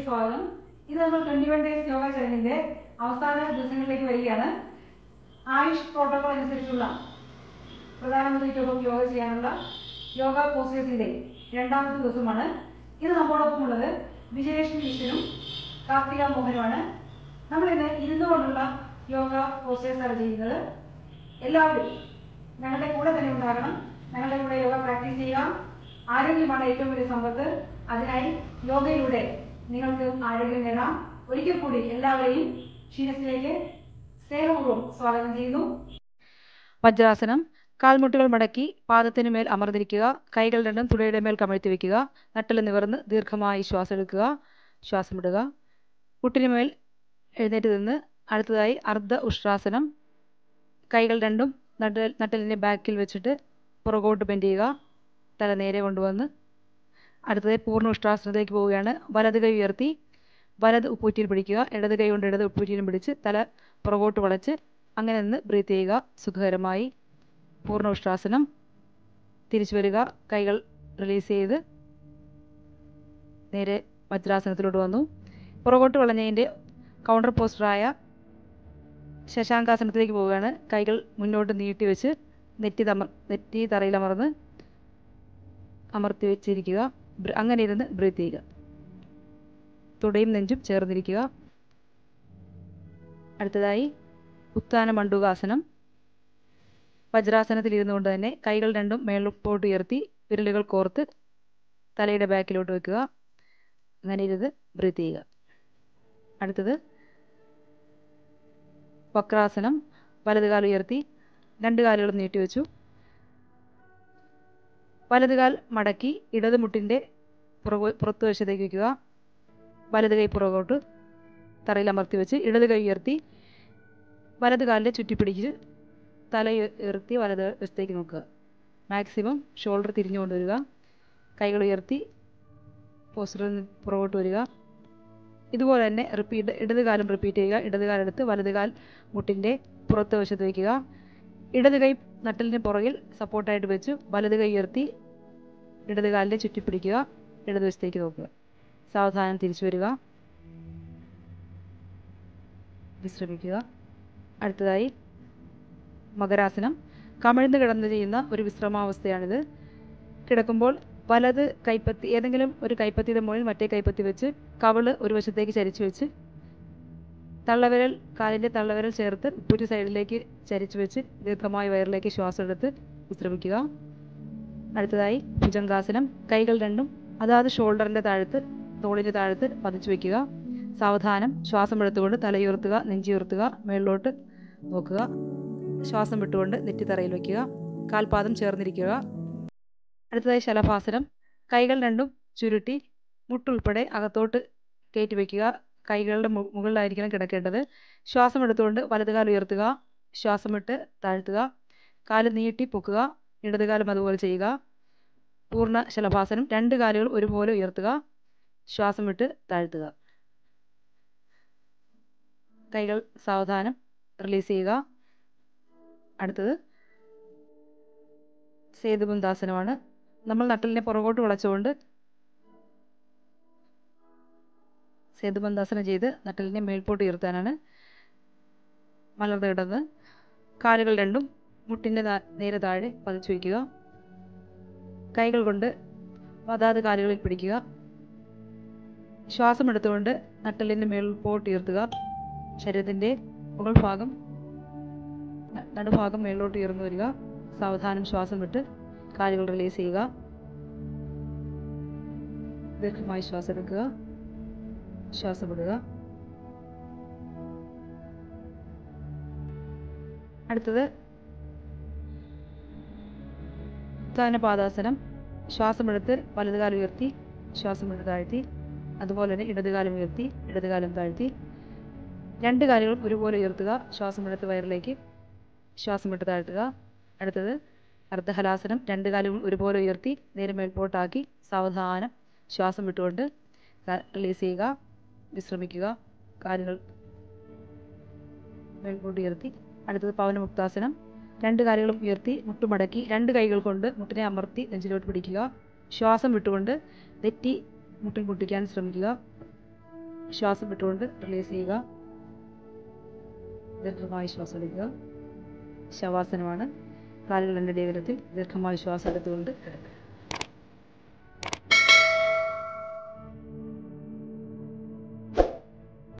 സ്വാഗതം ഇത് നമ്മൾ ട്വന്റി വൺ ഡേയ്സ് യോഗ ചലഞ്ചിന്റെ അവസാന ദിവസങ്ങളിലേക്ക് വരികയാണ് ആയുഷ് പ്രോട്ടോകോൾ അനുസരിച്ചുള്ള പ്രധാനമന്ത്രിക്കൊപ്പം യോഗ ചെയ്യാനുള്ള യോഗ പോസ്റ്റേഴ്സിന്റെ രണ്ടാമത്തെ ദിവസമാണ് ഇത് നമ്മോടൊപ്പം ഉള്ളത് വിജയേഷ് ഈശ്വരും കാർത്തിക മോഹനുമാണ് നമ്മൾ ഇന്ന് ഇരുന്നുകൊണ്ടുള്ള യോഗ പോസ്റ്റേഴ്സ് ആണ് ചെയ്യുന്നത് എല്ലാവരും ഞങ്ങളുടെ കൂടെ തന്നെ ഉണ്ടാകണം ഞങ്ങളുടെ കൂടെ യോഗ പ്രാക്ടീസ് ചെയ്യുക ആരോഗ്യമാണ് ഏറ്റവും വലിയ സമ്പത്ത് അതിനായി യോഗയിലൂടെ നിങ്ങൾക്ക് ആരോഗ്യം നേടാം ഒരിക്കൽ കൂടി എല്ലാവരെയും ക്ഷീണത്തിലേക്ക് സ്നേഹപൂർവ്വം സ്വാഗതം ചെയ്യുന്നു വജ്രാസനം കാൽമുട്ടുകൾ മടക്കി പാദത്തിന് മേൽ അമർന്നിരിക്കുക കൈകൾ രണ്ടും തുടയുടെ മേൽ കമഴ്ത്തി വെക്കുക നട്ടല് നിവർന്ന് ദീർഘമായി ശ്വാസം എടുക്കുക ശ്വാസം വിടുക മുട്ടിന് മേൽ എഴുന്നേറ്റ് നിന്ന് അടുത്തതായി അർദ്ധ ഉഷ്ട്രാസനം കൈകൾ രണ്ടും നട്ടൽ നട്ടലിൻ്റെ ബാക്കിൽ വെച്ചിട്ട് പുറകോട്ട് ബെൻഡ് ചെയ്യുക തല നേരെ കൊണ്ടുവന്ന് അടുത്തതായി പൂർണ്ണ ഉഷ്ട്രാസനത്തിലേക്ക് പോവുകയാണ് വലത് കൈ ഉയർത്തി വലത് ഉപ്പൂറ്റിയിൽ പിടിക്കുക ഇടത് കൈ കൊണ്ട് ഇടത് ഉപ്പൂറ്റിയിലും പിടിച്ച് തല പുറകോട്ട് വളച്ച് അങ്ങനെ നിന്ന് ബ്രീത്ത് ചെയ്യുക സുഖകരമായി പൂർണ്ണ ഉഷ്ട്രാസനം തിരിച്ചു വരിക കൈകൾ റിലീസ് ചെയ്ത് നേരെ വജ്രാസനത്തിലോട്ട് വന്നു പുറകോട്ട് വളഞ്ഞതിൻ്റെ കൗണ്ടർ പോസ്റ്ററായ ശശാങ്കാസനത്തിലേക്ക് പോവുകയാണ് കൈകൾ മുന്നോട്ട് നീട്ടി വെച്ച് നെറ്റി തമർ നെറ്റി തറയിൽ അമർന്ന് അമർത്തി വെച്ചിരിക്കുക ബ്ര- അങ്ങനെ ഇരുന്ന് ബ്രീത്ത് ചെയ്യുക തുടയും നെഞ്ചും ചേർന്നിരിക്കുക അടുത്തതായി ഉത്ഥാന മണ്ഡൂകാസനം വജ്രാസനത്തിൽ ഇരുന്നുകൊണ്ട് തന്നെ കൈകൾ രണ്ടും മേലോട്ട് ഉയർത്തി വിരലുകൾ കോർത്ത് തലയുടെ ബാക്കിലോട്ട് വെക്കുക അങ്ങനെ ഇരുന്ന് ബ്രീത്ത് ചെയ്യുക അടുത്തത് വക്രാസനം വലത് കാൽ ഉയർത്തി രണ്ട് കാലുകളും നീട്ടി വെച്ചു വലത് കാൽ മടക്കി ഇടത് മുട്ടിൻ്റെ പുറകു പുറത്തു വശത്തേക്ക് വയ്ക്കുക വലത് കൈ പുറകോട്ട് തറയിൽ അമർത്തി വെച്ച് ഇടത് കൈ ഉയർത്തി വലത് കാലിൽ ചുറ്റിപ്പിടിച്ച് തല ഉയ- ഉയർത്തി വലത് വശത്തേക്ക് നോക്കുക മാക്സിമം ഷോൾഡർ തിരിഞ്ഞു കൊണ്ടുവരിക കൈകൾ ഉയർത്തി പോസ്റ്ററിൽ നിന്ന് പുറകോട്ട് വരിക ഇതുപോലെ തന്നെ റിപ്പീറ്റ് ഇടത് കാലം റിപ്പീറ്റ് ചെയ്യുക ഇടത് കാലെടുത്ത് വലത് കാൽ മുട്ടിൻ്റെ പുറത്ത് വശത്ത് വയ്ക്കുക ഇടത് കൈ നട്ടലിന് പുറകിൽ സപ്പോർട്ടായിട്ട് വെച്ച് വലത് കൈ ഉയർത്തി ഇടത് കാലിനെ ചുറ്റിപ്പിടിക്കുക ഇടത് വശത്തേക്ക് നോക്കുക സാവധാനം തിരിച്ചു വരിക വിശ്രമിക്കുക അടുത്തതായി മകരാസനം കമിഴ്ന്ന് കിടന്ന് ചെയ്യുന്ന ഒരു വിശ്രമാവസ്ഥയാണിത് കിടക്കുമ്പോൾ വലത് കൈപ്പത്തി ഏതെങ്കിലും ഒരു കൈപ്പത്തിയുടെ മുകളിൽ മറ്റേ കൈപ്പത്തി വെച്ച് കവിള് ഒരു വശത്തേക്ക് ചരിച്ചു വെച്ച് തള്ളവിരൽ കാലിൻ്റെ തള്ളവിരൽ ചേർത്ത് ഉപ്പൂറ്റി സൈഡിലേക്ക് ചരിച്ചു വെച്ച് ദീർഘമായ വയറിലേക്ക് ശ്വാസം എടുത്ത് വിശ്രമിക്കുക അടുത്തതായി ഭുജംഗാസനം കൈകൾ രണ്ടും അതാത് ഷോൾഡറിൻ്റെ താഴത്ത് തോളിൻ്റെ താഴത്ത് പതിച്ചു വെക്കുക സാവധാനം ശ്വാസം എടുത്തുകൊണ്ട് തലയുയർത്തുക നെഞ്ചുയർത്തുക മേളിലോട്ട് നോക്കുക ശ്വാസം വിട്ടുകൊണ്ട് നെറ്റി തറയിൽ വയ്ക്കുക കാൽപാദം ചേർന്നിരിക്കുക അടുത്തതായി ശലഭാസനം കൈകൾ രണ്ടും ചുരുട്ടി മുട്ടുൾപ്പെടെ അകത്തോട്ട് കയറ്റി വയ്ക്കുക കൈകളുടെ മു- മുകളിലായിരിക്കണം കിടക്കേണ്ടത് ശ്വാസം എടുത്തുകൊണ്ട് വലതുകാൽ ഉയർത്തുക ശ്വാസം വിട്ട് താഴ്ത്തുക കാല് നീട്ടി പൊക്കുക ഇടതുകാലം അതുപോലെ ചെയ്യുക പൂർണ്ണ ശലഭാസനം രണ്ട് കാലുകൾ ഒരുപോലെ ഉയർത്തുക ശ്വാസം വിട്ട് താഴ്ത്തുക കൈകൾ സാവധാനം റിലീസ് ചെയ്യുക അടുത്തത് സേതുബന്ധാസനമാണ് നമ്മൾ നട്ടലിനെ പുറകോട്ട് വളച്ചുകൊണ്ട് സേതുബന്ധാസനം ചെയ്ത് നട്ടലിനെ മേൽപോട്ട് ഉയർത്താനാണ് മലർന്ന് കിടന്ന് കാലുകൾ രണ്ടും മുട്ടിൻ്റെ താ- നേരെ താഴെ പതിച്ചു വയ്ക്കുക കൈകൾ കൊണ്ട് അതാത് കാലുകളിൽ പിടിക്കുക ശ്വാസം എടുത്തുകൊണ്ട് നട്ടലിൻ്റെ മേൽപോട്ട് ഉയർത്തുക ശരീരത്തിൻ്റെ മുകൾ ഭാഗം ന- നടുഭാഗം മേളിലോട്ട് ഉയർന്നു വരിക സാവധാനം ശ്വാസം വിട്ട് കാലുകൾ റിലീസ് ചെയ്യുക ദീർഘമായി ശ്വാസം എടുക്കുക ശ്വാസം വിടുക അടുത്തത് ഉത്ഥാനപാദാസനം ശ്വാസമെടുത്ത് വലതുകാലം ഉയർത്തി ശ്വാസം വിട്ട് താഴ്ത്തി അതുപോലെ തന്നെ ഇടതുകാലം ഉയർത്തി ഇടതുകാലം താഴ്ത്തി രണ്ട് കാലുകളും ഒരുപോലെ ഉയർത്തുക ശ്വാസമെടുത്ത് വയറിലേക്ക് ശ്വാസം വിട്ട് താഴ്ത്തുക അടുത്തത് അർദ്ധഹലാസനം രണ്ട് കാലുകൾ ഒരുപോലെ ഉയർത്തി നേരെ മേൽപോട്ടാക്കി സാവധാനം ശ്വാസം വിട്ടുകൊണ്ട് റിലീസ് ചെയ്യുക വിശ്രമിക്കുക കാലുകൾ മേൽപോട്ട് ഉയർത്തി അടുത്തത് പവനമുക്താസനം രണ്ട് കാലുകളും ഉയർത്തി മുട്ടുമടക്കി രണ്ട് കൈകൾ കൊണ്ട് മുട്ടിനെ അമർത്തി നെഞ്ചിലോട്ട് പിടിക്കുക ശ്വാസം വിട്ടുകൊണ്ട് നെറ്റി മുട്ടിൽ മുട്ടിക്കാൻ ശ്രമിക്കുക ശ്വാസം വിട്ടുകൊണ്ട് റിലീസ് ചെയ്യുക ദീർഘമായി ശ്വാസം എടുക്കുക ശവാസനമാണ് കാലുകൾ രണ്ടിടയിൽ ദീർഘമായി ശ്വാസം എടുത്തുകൊണ്ട് കിടക്കുക